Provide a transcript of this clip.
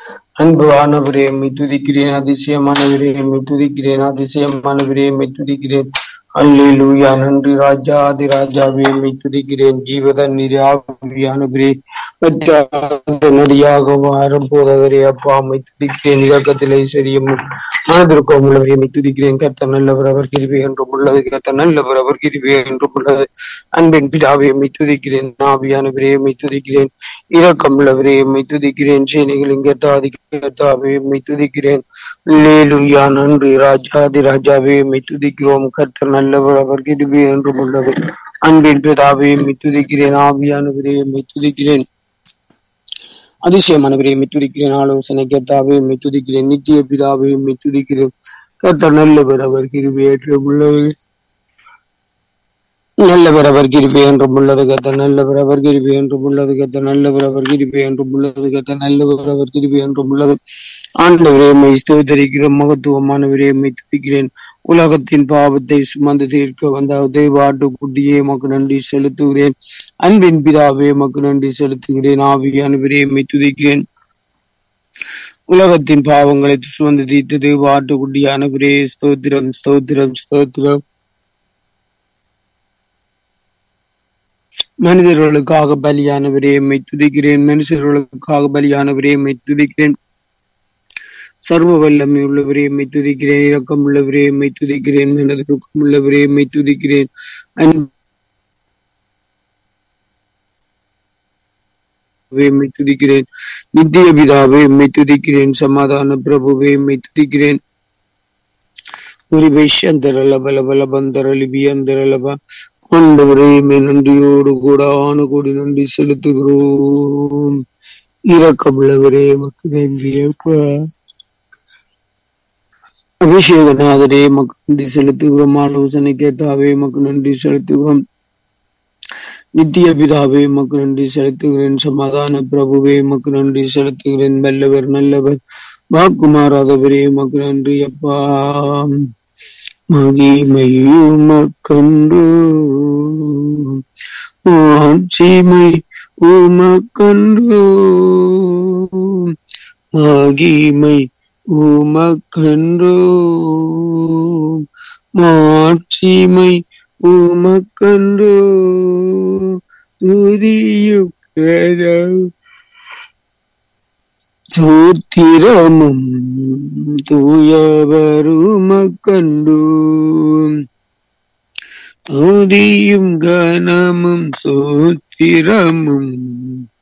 அன்புவானவரே my துதிக்கிறேன் அதிசயமானவரே my துதிக்கிறேன் அதிசயமானவரே my துதிக்கிறேன் அல்லேலூயா நன்றி ராஜா ஆதி ராஜாவே மை துதிக்கிறேன் ஜீவதன் ஆவியானவரே பற்றாத நதியாக வாரம் போதவரே அப்பா மை துதிக்கிறேன் இலக்கத்திலே சரியும் மனதிற்கும் உள்ளவரை மை துதிக்கிறேன் கர்த்த நல்லவர் அவர் கிருபை என்றும் உள்ளது கர்த்த நல்லவர் அவர் கிருபை என்றும் உள்ளது அன்பின் பிதாவே மை துதிக்கிறேன் ஆவியானவரே மை துதிக்கிறேன் இரக்கம் உள்ளவரே மை துதிக்கிறேன் சேனைகளின் கர்த்தாதி கர்த்தாவே மை துதிக்கிறேன் லேலுயா நன்றி ராஜாதி ராஜாவே மை துதிக்கிறோம் கர்த்தர் நல்லவர் அவர் கிருபை என்றும் உள்ளது அன்பின் பிதாவே மை துதிக்கிறேன் ஆவியானவரே மை துதிக்கிறேன் அதிசயமானவரே மை துதிக்கிறேன் ஆலோசனை கர்த்தாவே மை துதிக்கிறேன் நித்திய பிதாவே மை துதிக்கிறேன் கர்த்தர் நல்லவர் அவர் கிருபை ஏற்றம் உள்ளது நல்லவர் அவர் கிருபை என்றும் உள்ளது கத்த நல்லவர் அவர் கிருபை என்றும் உள்ளது கத்த நல்லவர் அவர் கிருபை என்றும் உள்ளது கத்த நல்லவர் அவர் கிருபை என்றும் உள்ளது ஆண்டவரே மை ஸ்தோதரிக்கிற மகத்துவமானவரே மை துதிக்கிறேன் உலகத்தின் பாவத்தை சுமந்து தீர்க்க வந்த தெய்வாட்டு குட்டியே மக்கு நன்றி செலுத்துகிறேன் அன்பின் பிதாவே மக்கு நன்றி செலுத்துகிறேன் ஆவியானவரே மை துதிக்கிறேன் உலகத்தின் பாவங்களை சுமந்து தீர்த்து தெய்வாட்டு குட்டியானவரே ஸ்தோத்திரம் ஸ்தோத்திரம் ஸ்தோத்திரம் மனிதர்களுக்காக பலியானவரே எம்மை துதிக்கிறேன் மனுஷர்களுக்காக பலியானவரே எம்மை துதிக்கிறேன் சர்வ வல்லமை உள்ளவரே எம்மை துதிக்கிறேன் இரக்கம் உள்ளவரே எம்மை துதிக்கிறேன் மனதிற்கும் உள்ளவரே எம்மை துதிக்கிறேன் எம்மை துதிக்கிறேன் நித்திய பிதாவே எம்மை துதிக்கிறேன் சமாதான பிரபுவே எம்மை துதிக்கிறேன் உரிவை சந்தரல பல பல பந்தரலிபி அந்தரலபா ஆண்டவரே நன்றியோடு கூட ஆணு கூடி நன்றி செலுத்துகிறோம் இரக்கமுள்ளவரே மக்கு நன்றியப்பா அபிஷேகநாதரே மக்கு நன்றி செலுத்துகிறோம் ஆலோசனை கேட்டாவே மக்கு நன்றி செலுத்துகிறோம் நித்திய பிதாவே மக்கு நன்றி செலுத்துகிறேன் சமாதான பிரபுவே மக்கு நன்றி செலுத்துகிறேன் வல்லவர் நல்லவர் வாக்குமாராதவரே மக்கு நன்றி அப்பா மகிமையுமக்கன்று ஆட்சிமை உமக்கன்று மகிமை உமக்கன்று மாட்சிமை உமக்கன்று துதியும் சூத்திரமும் தூயவருமக்கண்டு துதியும் கனமும் சூத்திரமும்